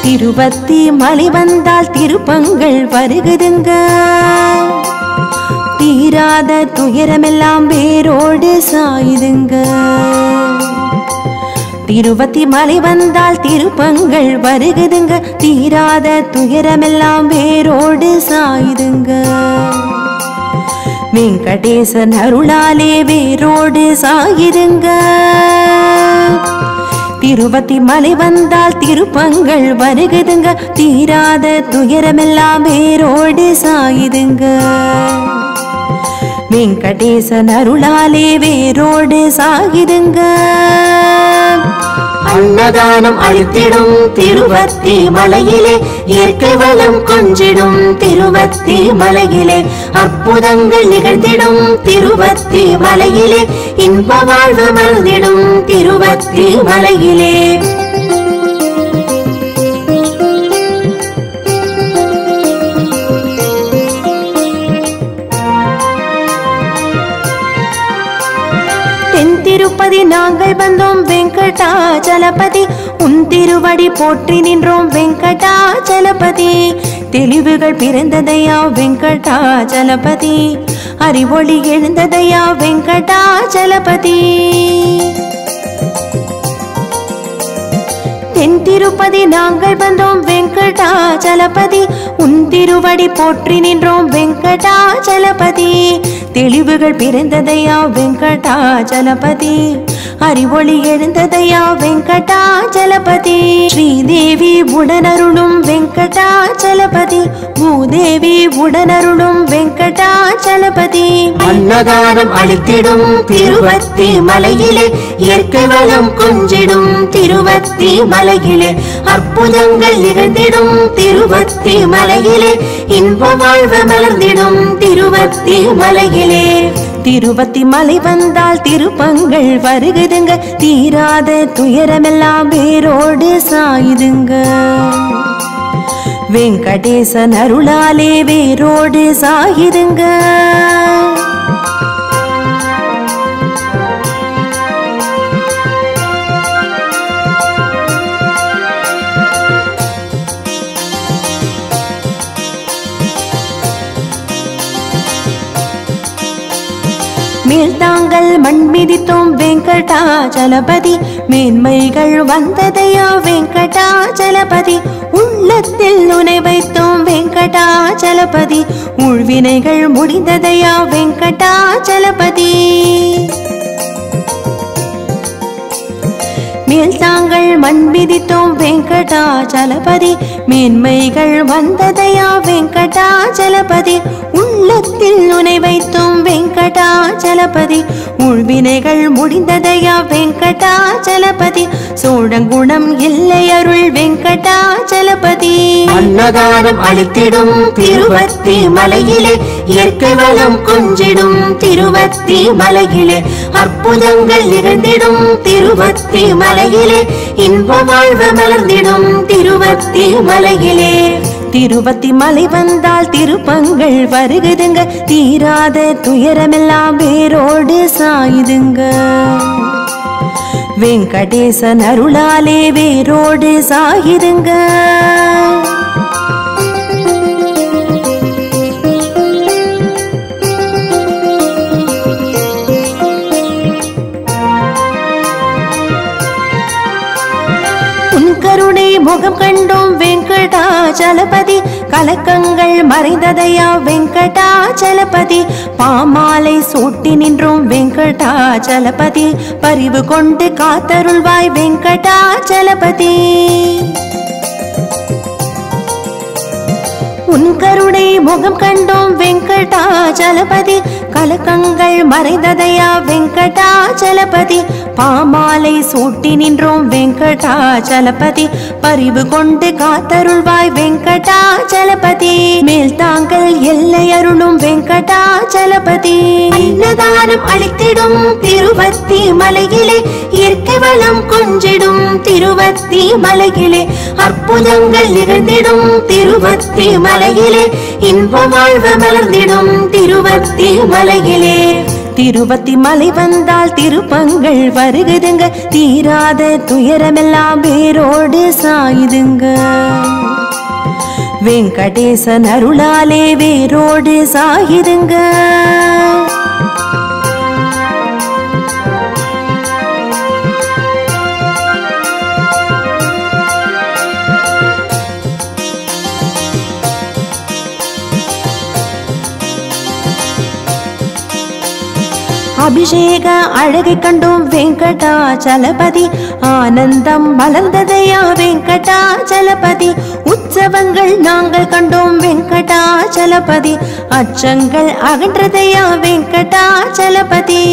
திருவத்தி மலை வந்தால் திருப்பங்கள் வருகுதுங்க தீராத துயரமெல்லாம் வேரோடு சாயுதுங்க திருவத்தி மலை வந்தால் திருப்பங்கள் வருகுதுங்க தீராத துயரமெல்லாம் வேரோடு சாயுதுங்க வெங்கடேசன் அருளாலே வேரோடு சாயுதுங்க திருவத்தி மலை வந்தால் திருப்பங்கள் வருகுதுங்க தீராத துயரமெல்லாம் வேரோடு சாயுதுங்க வெங்கடேசன் அருளாலே வேரோடு சாயுதுங்க அன்னதானம் அளித்திடும் திருவத்தி மலையிலே இயற்கை வளம் கொஞ்சிடும் திருவத்தி மலையிலே அற்புதங்கள் நிகழ்ந்திடும் திருவத்தி மலையிலே இன்ப வாழ்வு மறந்திடும் திருவத்தி மலையிலே தென் திருப்பதி நாங்கள் வந்தோம் வெங்கடாச்சலபதி உன் திருவடி போற்றி நின்றோம் வெங்கடாச்சலபதி தெளிவுகள் பிறந்ததையா வெங்கடாச்சலபதி அறிவொளி எழுந்ததையா வெங்கடாச்சலபதி தென் திருப்பதி நாங்கள் வந்தோம் வெங்கடாச்சலபதி உன் திருவடி போற்றி நின்றோம் வெங்கடாச்சலபதி தெளிவுகள் பிறந்ததையா வெங்கடாச்சலபதி அறிவொளி எழுந்ததையா வெங்கடாச்சலபதி ஸ்ரீதேவி உடனருளும் வெங்கடாச்சலபதி பூதேவி உடனருளும் வெங்கடாச்சலபதி அன்னதானம் அளித்திடும் திருவத்தி மலையிலே இயற்கை வளம் கொஞ்சிடும் திருவத்தி மலையிலே அற்புதங்கள் நிகழ்ந்திடும் திருவத்தி மலையிலே இன்ப வாழ்வு மலர்ந்திடும் திருவத்தி மலையிலே திருவத்தி மலை வந்தால் திருப்பங்கள் வருகுதுங்க தீராத துயரமெல்லாம் வேரோடு சாயுதுங்க வெங்கடேசன் அருளாலே வேரோடு சாயுதுங்க மேல்தாங்கள் மண் மிதித்தோம் வெங்கடாச்சலபதி மேன்மைகள் வந்ததையா வெங்கடாச்சலபதி உள்ளத்தில் நுனை வைத்தோம் வெங்கடாச்சலபதி உள்வினைகள் முடிந்ததையா வெங்கடாச்சலபதி மேல் தாங்கள் மண் மிதித்தோம் வெங்கடாச்சலபதி மேன்மைகள் வந்ததையா வெங்கடாச்சலபதி உள்ளத்தில் நுனை வைத்தோம் வெங்கடாச்சலபதி உள்வினைகள் முடிந்ததையா வெங்கடாச்சலபதி சோழங்குணம் இல்லை அருள் வெங்கடாச்சலபதி அன்னதானம் அளித்திடும் திருவத்தி மலையிலே இயற்கை வளம் கொஞ்சிடும் திருவத்தி மலையிலே அற்புதங்கள் நிகழ்ந்திடும் திருவத்தி மலையிலே இன்ப வாழ்வு மலர்ந்திடும் திருவத்தி மலையிலே திருவத்தி மலை வந்தால் திருப்பங்கள் வருகுதுங்க தீராத துயரமெல்லாம் வேரோடு சாயுதுங்க வெங்கடேசன் அருளாலே வேரோடு சாயுதுங்க உன் கருணை முகம் கண்டோம் வெங்கடாச்சலபதி கலக்கங்கள் மறைந்ததையா வெங்கடாச்சலபதி பாமாலை சூட்டி நின்றோம் வெங்கடாச்சலபதி பரிவு கொண்டு காத்தருள்வாய் வெங்கடாச்சலபதி உன் கருணை முகம் கண்டோம் வெங்கடாச்சலபதி கலக்கங்கள் மறைந்ததையா வெங்கடாச்சலபதி பாமாலை சூட்டி நின்றோம் வெங்கடாச்சலபதி பரிவு கொண்டு காத்தருள்வாய் வெங்கடாச்சலபதி மேல் தாங்கள் எல்லை அருளும் வெங்கடாச்சலபதி அன்னதானம் அளித்திடும் திருவத்தி மலையிலே இயற்கை வளம் கொஞ்சிடும் திருவத்தி மலையிலே அற்புதங்கள் நிகழ்ந்திடும் திருவத்தி மலையிலே இன்ப வாழ்வு மலர்ந்திடும் திருவத்தி மலையிலே திருவத்தி மலை வந்தால் திருப்பங்கள் வருகுதுங்க தீராத துயரமெல்லாம் வேரோடு சாயுதுங்க வெங்கடேசன் அருளாலே வேரோடு சாயுதுங்க அபிஷேக அழகை கண்டோம் வெங்கடாச்சலபதி ஆனந்தம் மலர்ந்ததையா வெங்கடாச்சலபதி உற்சவங்கள் நாங்கள் கண்டோம் வெங்கடாச்சலபதி அச்சங்கள் அகன்றதையா வெங்கடாச்சலபதி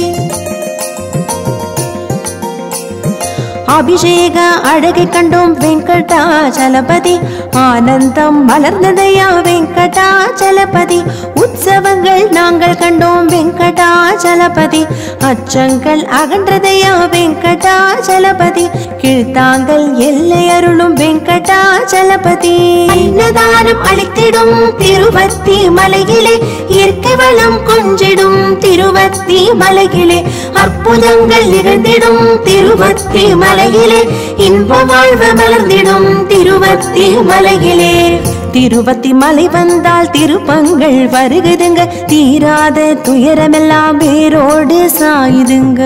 அபிஷேக அழகை கண்டோம் வெங்கடாச்சலபதி ஆனந்தம் மலர்ந்ததையா வெங்கடாச்சலபதி உற்சவங்கள் நாங்கள் கண்டோம் வெங்கடாச்சலபதி அச்சங்கள் அகன்றதையா வெங்கடாச்சலபதி கீழ்த்தாங்கள் எல்லை அருளும் வெங்கடாச்சலபதி அன்னதானம் அளித்திடும் திருவத்தி மலையிலே இயற்கை வளம் கொஞ்சிடும் திருவத்தி மலையிலே அற்புதங்கள் நிகழ்ந்திடும் திருவத்தி மலையிலே இன்ப வாழ்வு மலர்ந்திடும் திருவத்தி மலையிலே திருவத்தி மலை வந்தால் திருப்பங்கள் வருகுதுங்க தீராத துயரமெல்லாம் வேரோடு சாயுதுங்க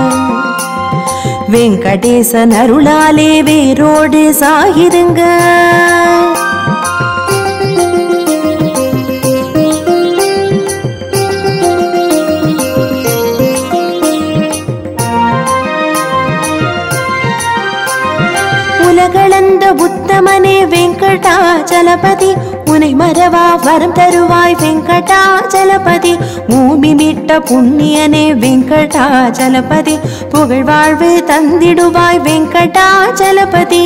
வெங்கடேசன் அருளாலே வேரோடு சாயுதுங்க உலகளந்த உத்தமனே வெங்கடாச்சலபதி உனை மறவா வரம் தருவாய் வெங்கடாச்சலபதி பூமி மீட்ட புண்ணியனே வெங்கடாச்சலபதி புகழ் வாழ்வு தந்திடுவாய் வெங்கடாச்சலபதி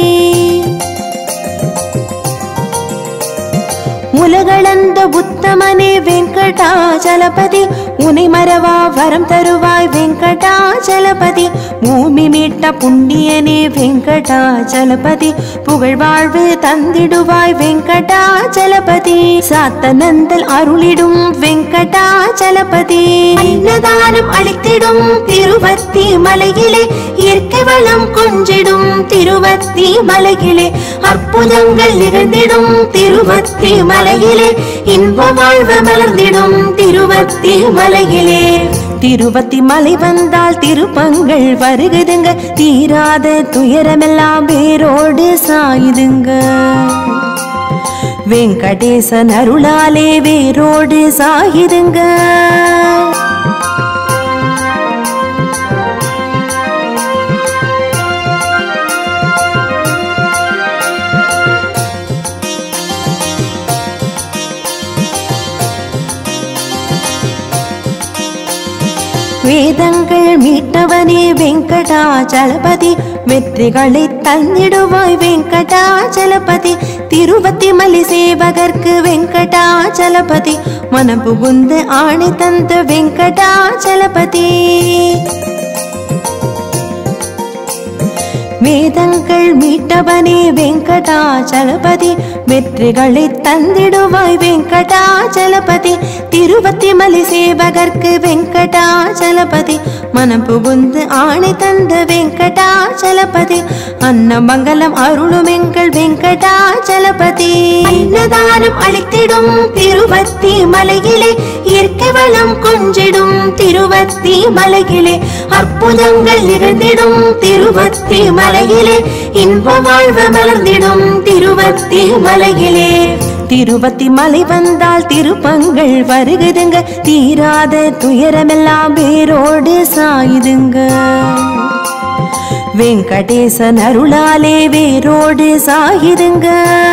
உலகளந்த உத்தமனே வெங்கடாச்சலபதி உனை மறவா வரம் தருவாய் வெங்கடாச்சலபதி பூமி மீட்ட புண்ணியனே வெங்கடாச்சலபதி புகழ் வாழ்வு தந்திடுவாய் வெங்கடாச்சலபதி சாத்தனந்தல் அருளிடும் வெங்கடாச்சலபதி அன்னதானம் அளித்திடும் திருவத்தி மலையிலே இயற்கை வளம் கொஞ்சிடும் திருவத்தி மலையிலே அற்புதங்கள் நிகழ்ந்திடும் திருவத்தி மலையிலே இன்ப வாழ்வு மலர்ந்திடும் திருவத்தி மலையிலே திருவத்தி மலை வந்தால் திருப்பங்கள் வருகுதுங்க தீராத துயரமெல்லாம் வேரோடு சாயுதுங்க வெங்கடேசன் அருளாலே வேரோடு சாயுதுங்க வேதங்கள் மீட்டவனே வெங்கடாச்சலபதி வெற்றிகளை தந்திடுவாய் வெங்கடாச்சலபதி திருவத்தி மலி சேவகர்க்கு வெங்கடாச்சலபதி மனம் புகுந்து ஆணை தந்த வெங்கடாச்சலபதி வேதங்கள் மீட்டவனே வெங்கடாச்சலபதி வெற்றிகளை தந்திடுவாய் வெங்கடாச்சலபதி திருவத்தி மலி சேவகர்க்கு வெங்கடாச்சலபதி மனம் புகுந்து ஆணை தந்த வெங்கடாச்சலபதி அன்னமங்கலம் அருளும் எங்கள் வெங்கடாச்சலபதி அன்னதானம் அளித்திடும் திருவத்தி மலையிலே இயற்கை வளம் கொஞ்சிடும் திருவத்தி மலையிலே அற்புதங்கள் நிகழ்ந்திடும் திருவத்தி மலையிலே இன்ப வாழ்வு மலர்ந்திடும் திருவத்தி மலையிலே திருவத்தி மலை வந்தால் திருப்பங்கள் வருகுதுங்க தீராத துயரமெல்லாம் வேரோடு சாயுதுங்க வெங்கடேசன் அருளாலே வேரோடு சாயுதுங்க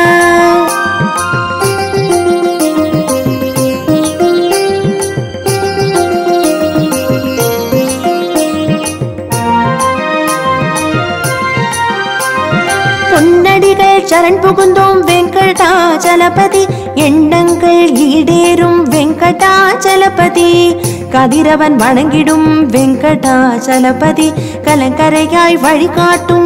பொன்னடிகள் சரண் புகுந்தோம் வெங்கடாச்சலபதி எண்ணங்கள் ஈடேறும் வெங்கடாச்சலபதி கதிரவன் வணங்கிடும் வெங்கடாச்சலபதி கலங்கரையாய் வழிகாட்டும்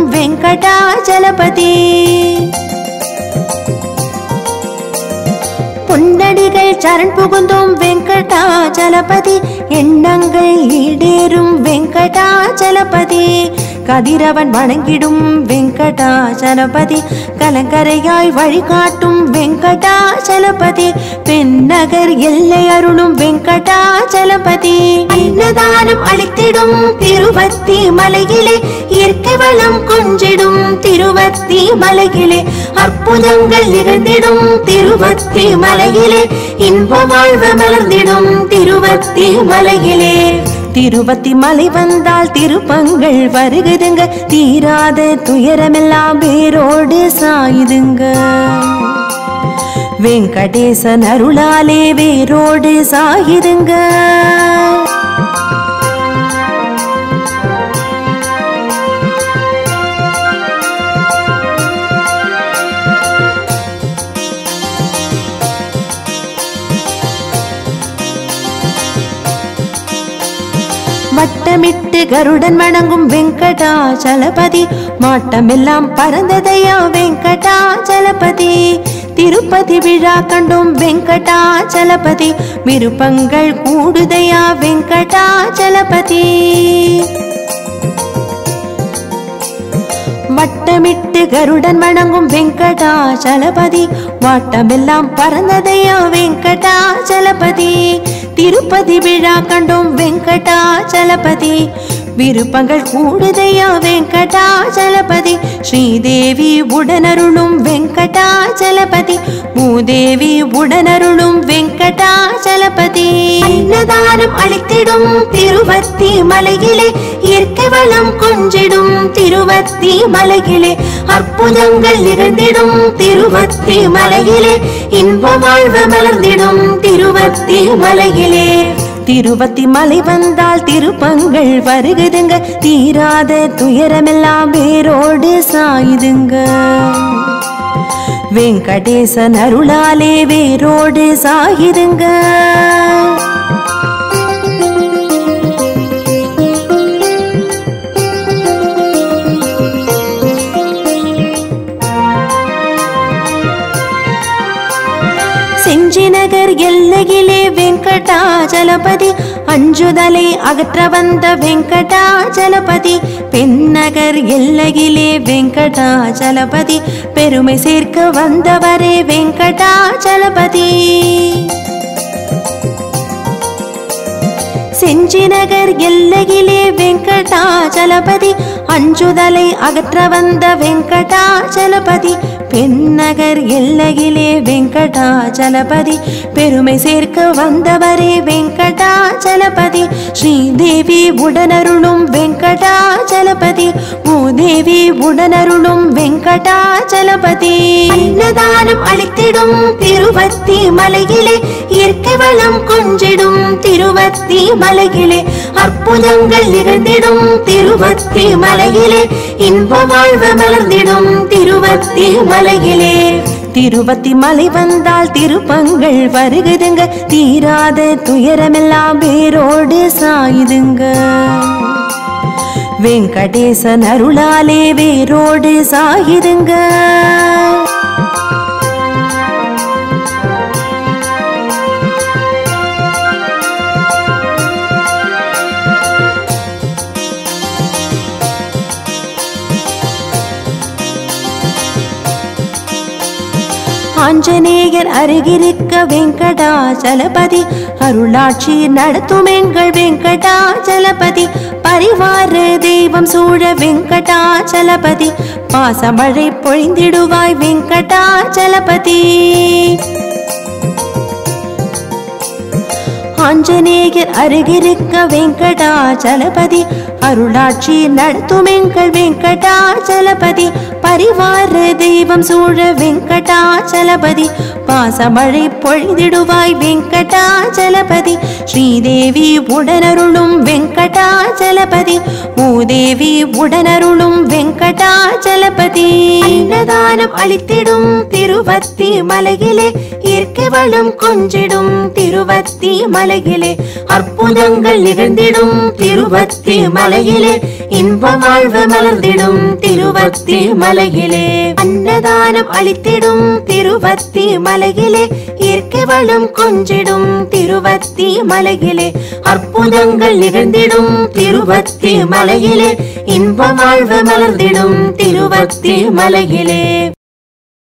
வெங்கடாச்சலபதி பொன்னடிகள் சரண் புகுந்தோம் வெங்கடாச்சலபதி எண்ணங்கள் ஈடேறும் வெங்கடாச்சலபதி கதிரவன் வணங்கிடும் வெங்கடாச்சலபதி கலங்கரையாய் வழிகாட்டும் வெங்கடாச்சலபதி பெண்ணகர் எல்லை அருளும் வெங்கடாச்சலபதி அன்னதானம் அளித்திடும் திருவத்தி மலையிலே இயற்கை வளம் கொஞ்சிடும் திருவத்தி மலையிலே அற்புதங்கள் நிகழ்ந்திடும் திருவத்தி மலையிலே இன்ப வாழ்வு மலர்ந்திடும் திருவத்தி மலையிலே திருவத்தி மலை வந்தால் திருப்பங்கள் வருகுதுங்க தீராத துயரமெல்லாம் வேரோடு சாயுதுங்க வெங்கடேசன் அருளாலே வேரோடு சாயுதுங்க வட்டமிட்டு கருடன் வணங்கும் வெங்கடாச்சலபதி மாட்டமெல்லாம் பறந்ததையா வெங்கடாச்சலபதி திருப்பதி விழா கண்டும் வெங்கடாச்சலபதி விருப்பங்கள் கூடுதையா வெங்கடாச்சலபதி வட்டமிட்டு கருடன் வணங்கும் வெங்கடாச்சலபதி வாட்டமெல்லாம் பறந்ததையா வெங்கடாச்சலபதி திருப்பதி விழா கண்டும் வெங்கடாச்சலபதி விருப்பங்கள் கூடுதையா வெங்கடாச்சலபதி ஸ்ரீதேவி உடனருளும் வெங்கடாச்சலபதி மூதேவி உடனருளும் வெங்கடாச்சலபதி அன்னதானம் அளித்திடும் திருவத்தி மலையிலே இயற்கை வளம் கொஞ்சிடும் திருவத்தி மலையிலே அற்புதங்கள் நிகழ்ந்திடும் திருவத்தி மலையிலே இன்ப வாழ்வு மலர்ந்திடும் திருவத்தி மலையிலே திருவத்தி மலை வந்தால் திருப்பங்கள் வருகுதுங்க தீராத துயரமெல்லாம் வேரோடு சாயுதுங்க வெங்கடேசன் அருளாலே வேரோடு சாயுதுங்க செஞ்சிநகர் எல்லையிலே வெங்கடாச்சலபதி அஞ்சுதலை அகற்ற வந்த வெங்கடாச்சலபதி பெண்ணகர் எல்லையிலே வெங்கடாச்சலபதி பெருமை சேர்க்க வந்தவரே வெங்கடாச்சலபதி செஞ்சிநகர் எல்லையிலே வெங்கடாச்சலபதி அஞ்சுதலை அகற்ற வந்த வெங்கடாச்சலபதி பெண்ணகர் எல்லையிலே வெங்கடாச்சலபதி பெருமை சேர்க்க வந்தவரே வெங்கடாச்சலபதி ஸ்ரீதேவி உடனருளும் வெங்கடாச்சலபதி மூதேவி உடனருளும் வெங்கடாச்சலபதி அன்னதானம் அளித்திடும் திருவத்தி மலையிலே இயற்கை வளம் கொஞ்சிடும் திருவத்தி மலையிலே அற்புதங்கள் நிகழ்ந்திடும் திருவத்தி மலையிலே இன்ப வாழ்வு மலர்ந்திடும் திருவத்தி மலையிலே திருவத்தி மலை வந்தால் திருப்பங்கள் வருகுதுங்க தீராத துயரமெல்லாம் வேரோடு சாயுதுங்க வெங்கடேசன் அருளாலே வேரோடு சாயுதுங்க ஆஞ்சநேயர் அருகிருக்க வெங்கடாச்சலபதி அருளாட்சி நடத்தும் எங்கள் வெங்கடாச்சலபதி பரிவார தெய்வம் சூழ வெங்கடாச்சலபதி பாசமழை பொழிந்திடுவாய் வெங்கடாச்சலபதி ஆஞ்சநேயர் அருகிருக்க வெங்கடாச்சலபதி அருளாட்சி நடத்தும் எங்கள் வெங்கடாச்சலபதி பரிவார தெய்வம் சூழ வெங்கடாச்சலபதி பாசமழை பொழிந்திடுவாய் வெங்கடாச்சலபதி ஸ்ரீதேவி உடனருளும் வெங்கடாச்சலபதி மூதேவி உடனருளும் வெங்கடாச்சலபதி அன்னதானம் அளித்திடும் திருவத்தி மலையிலே இயற்கை வளம் கொஞ்சிடும் திருவத்தி மலையிலே அற்புதங்கள் நிகழ்ந்திடும் திருவத்தி மலையிலே இன்ப வாழ்வு மலர்ந்திடும் திருவத்தி மலையிலே அன்னதானம் அளித்திடும் திருவத்தி மலையிலே இயற்கை வளம் கொஞ்சிடும் திருவத்தி மலையிலே அற்புதங்கள் நிகழ்ந்திடும் திருவத்தி மலையிலே இன்ப வாழ்வு மலர்ந்திடும் திருவத்தி மலையிலே